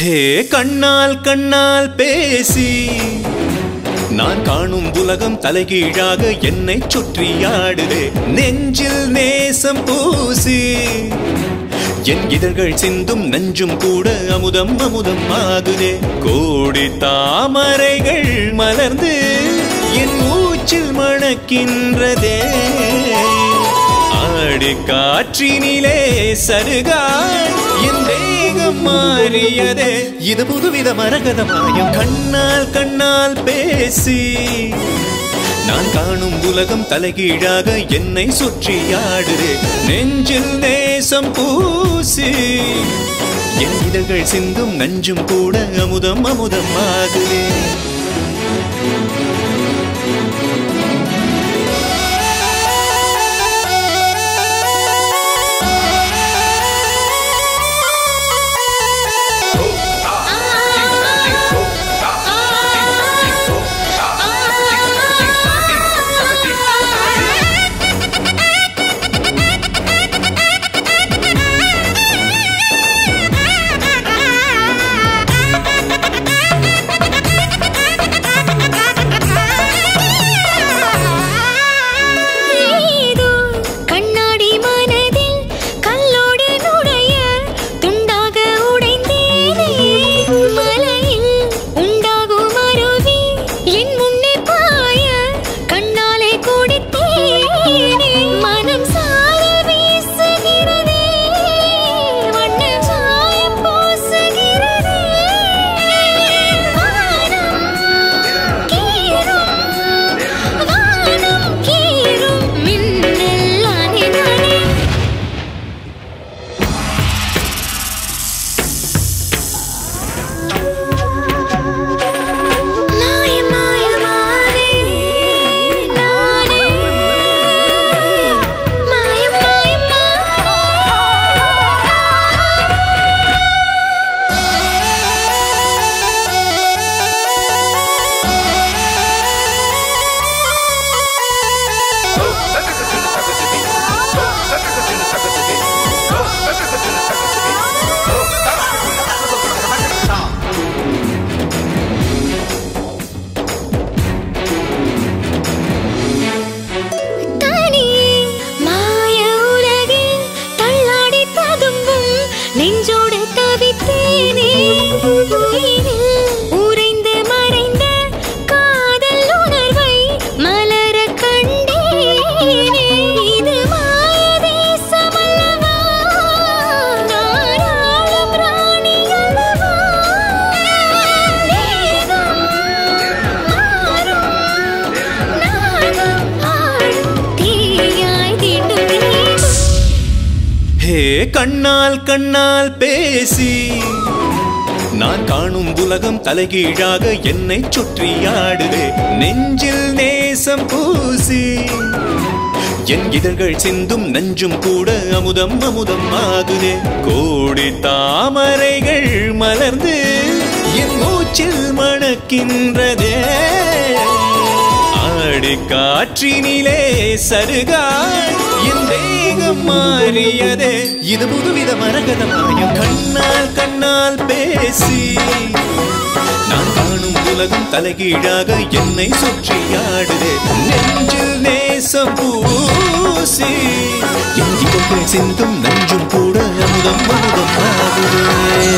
ஹே கண்ணால் கண்ணால் பேசி நான் காணும் உலகம் தலைகீழாக என்னை சுற்றி ஆடுதே நெஞ்சில் நேசம் பூசி என் இதழ்கள் சிந்தும் நஞ்சும் கூட அமுதம் அமுதம் ஆகுதே கோடி தாமரைகள் மலர்ந்து என் மூச்சில் மணக்கின்றதே ஆடி காற்றினிலே சருகாய் என் தேகம் மாறியதே இது புதுவித மரகத மாயம் கண்ணால் கண்ணால் பேசி நான் காணும் உலகம் தலைகீழாக என்னை சுற்றி ஆடுதே நெஞ்சில் நேசம் பூசி என் இதழ்கள் சிந்தும் நஞ்சும் கூட அமுதம் அமுதம் ஆகுதே ஏதோ கண்ணாடி மனதில் கல்லோடு நுழைய துண்டாக உடைந்தேனே மலையில் உண்டாகும் அருவி என் முன்னே பாய கண்ணாலே குடித்தேனே மனம் சாரல் வீசுகிறதே வண்ண சாயம் பூசுகிறதே வானம் கீரும் வானம் கீரும் மின்னல் அணிதானே மாய மாயமானே நானே மாய தனியே மாய உலகில் தள்ளாடி ததும்பும் நெஞ்சோடு தவித்தேனே உயிரில் உறைந்து மறைந்த காதல் உணர்வை மலர கண்டேனே இது மாய தேசமல்லவா நான் ஆளும் ராணி அல்லவா வேகம் மாறும் நாகம் ஆடும் தீயாய் தீண்டும் தீண்டும் ஹே கண்ணால் கண்ணால் பேசி நான் காணும் உலகம் தலைகீழாக என்னை சுற்றி ஆடுதே நெஞ்சில் நேசம் பூசி என் இதழ்கள் சிந்தும் நஞ்சும் கூட அமுதம் அமுதம் ஆகுதே கோடி தாமரைகள் மலர்ந்து என் மூச்சில் மணக்கின்றதே ஆடி காற்றினிலே சருகாய் என் தேகம் மாறியதே இது புதுவித மரகத மாயம் கண்ணால் கண்ணால் பேசி நான் காணும் உலகம் தலைகீழாக என்னை சுற்றி ஆடுதே நெஞ்சில் நேசம் பூசி என் இதழ்கள் சிந்தும் நஞ்சும் கூட அமுதம் அமுதம் ஆகுதே